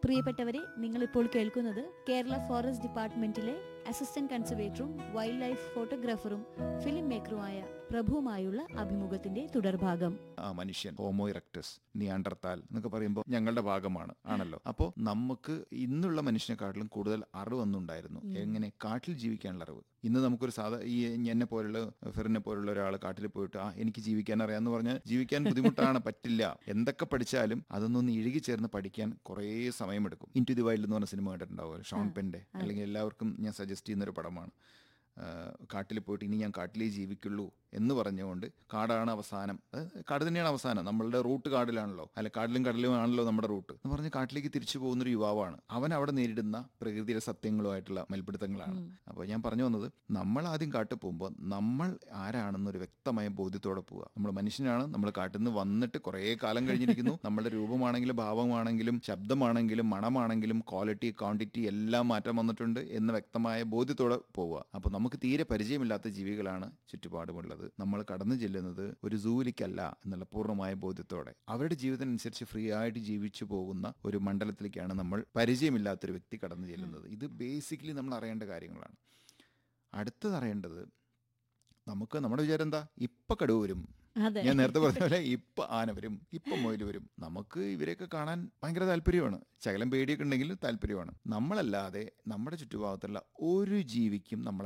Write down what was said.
പ്രിയപ്പെട്ടവരെ നിങ്ങൾ ഇപ്പോൾ കേൾക്കുന്നത് കേരള ഫോറസ്റ്റ് ഡിപ്പാർട്ട്മെന്റിലെ അസിസ്റ്റന്റ് കൺസർവേറ്ററും വൈൽഡ് ലൈഫ് ഫോട്ടോഗ്രാഫറും ഫിലിം മേക്കറുമായ പ്രഭുവുമായുള്ള അഭിമുഖത്തിന്റെ തുടർഭാഗം ആ മനുഷ്യൻ ഹോമോ ഇറക്ടസ് നിയാണ്ടർത്താൽ എന്നൊക്കെ പറയുമ്പോൾ ഞങ്ങളുടെ ഭാഗമാണ് ആണല്ലോ അപ്പോൾ നമുക്ക് ഇന്നുള്ള മനുഷ്യനെക്കാട്ടിലും കൂടുതൽ അറിവ് അന്നുണ്ടായിരുന്നു എങ്ങനെ കാട്ടിൽ ജീവിക്കാനുള്ള അറിവ് ഇന്ന് നമുക്കൊരു സാധാ ഈ എന്നെ പോലുള്ള ഫെറിനെ പോലുള്ള ഒരാൾ കാട്ടിൽ പോയിട്ട് ആ എനിക്ക് ജീവിക്കാൻ അറിയാമെന്ന് പറഞ്ഞാൽ ജീവിക്കാൻ ബുദ്ധിമുട്ടാണ് പറ്റില്ല എന്തൊക്കെ പഠിച്ചാലും അതൊന്നൊന്ന് ഇഴുകി ചേർന്ന് പഠിക്കാൻ കുറേ സമയമെടുക്കും ഇൻ ടു ദി വൈൽഡ് എന്ന് പറഞ്ഞ സിനിമ കണ്ടിട്ടുണ്ടാവുമല്ലോ ഷോൺ പെന്റെ അല്ലെങ്കിൽ എല്ലാവർക്കും ഞാൻ സജസ്റ്റ് ചെയ്യുന്ന ഒരു പടമാണ് കാട്ടിൽ പോയിട്ട് ഇനി ഞാൻ കാട്ടിലേ ജീവിക്കുള്ളൂ എന്ന് പറഞ്ഞുകൊണ്ട് കാടാണ് അവസാനം അത് കാട് തന്നെയാണ് അവസാനം നമ്മളുടെ റൂട്ട് കാടിലാണല്ലോ അല്ല കാട്ടിലും കടലും ആണല്ലോ നമ്മുടെ റൂട്ട് എന്ന് പറഞ്ഞ് കാട്ടിലേക്ക് തിരിച്ചു പോകുന്ന ഒരു യുവാവാണ് അവൻ അവിടെ നേരിടുന്ന പ്രകൃതിയുടെ സത്യങ്ങളുമായിട്ടുള്ള മൽപ്പിടുത്തങ്ങളാണ് അപ്പോൾ ഞാൻ പറഞ്ഞു വന്നത് നമ്മൾ ആദ്യം കാട്ടിൽ പോകുമ്പോൾ നമ്മൾ ആരാണെന്നൊരു വ്യക്തമായ ബോധ്യത്തോടെ പോവുക നമ്മൾ മനുഷ്യനാണ് നമ്മൾ കാട്ടിൽ നിന്ന് വന്നിട്ട് കുറേ കാലം കഴിഞ്ഞിരിക്കുന്നു നമ്മുടെ രൂപമാണെങ്കിലും ഭാവമാണെങ്കിലും ശബ്ദമാണെങ്കിലും മണമാണെങ്കിലും ക്വാളിറ്റി ക്വാണ്ടിറ്റി എല്ലാം മാറ്റം വന്നിട്ടുണ്ട് എന്ന വ്യക്തമായ ബോധ്യത്തോടെ പോവുക അപ്പോൾ നമുക്ക് തീരെ പരിചയമില്ലാത്ത ജീവികളാണ് ചുറ്റുപാടുമുള്ളത് നമ്മൾ കടന്നു ചെല്ലുന്നത് ഒരു സൂവിലേക്കല്ല എന്നുള്ള പൂർണ്ണമായ ബോധ്യത്തോടെ അവരുടെ ജീവിതത്തിനനുസരിച്ച് ഫ്രീ ആയിട്ട് ജീവിച്ചു പോകുന്ന ഒരു മണ്ഡലത്തിലേക്കാണ് നമ്മൾ പരിചയമില്ലാത്തൊരു വ്യക്തി കടന്നു ചെല്ലുന്നത് ഇത് ബേസിക്കലി നമ്മൾ അറിയേണ്ട കാര്യങ്ങളാണ് അടുത്തത് അറിയേണ്ടത് നമുക്ക് നമ്മുടെ വിചാരം എന്താ ഇപ്പൊ കടുവ വരും അതെ ഞാൻ നേരത്തെ പറഞ്ഞ പോലെ ഇപ്പൊ ആന വരും ഇപ്പൊ മൊയിൽ വരും നമുക്ക് ഇവരെയൊക്കെ കാണാൻ ഭയങ്കര താല്പര്യമാണ് ശകലം പേടിയൊക്കെ ഉണ്ടെങ്കിൽ താല്പര്യമാണ് നമ്മളല്ലാതെ നമ്മുടെ ചുറ്റുഭാഗത്തുള്ള ഒരു ജീവിക്കും നമ്മളെ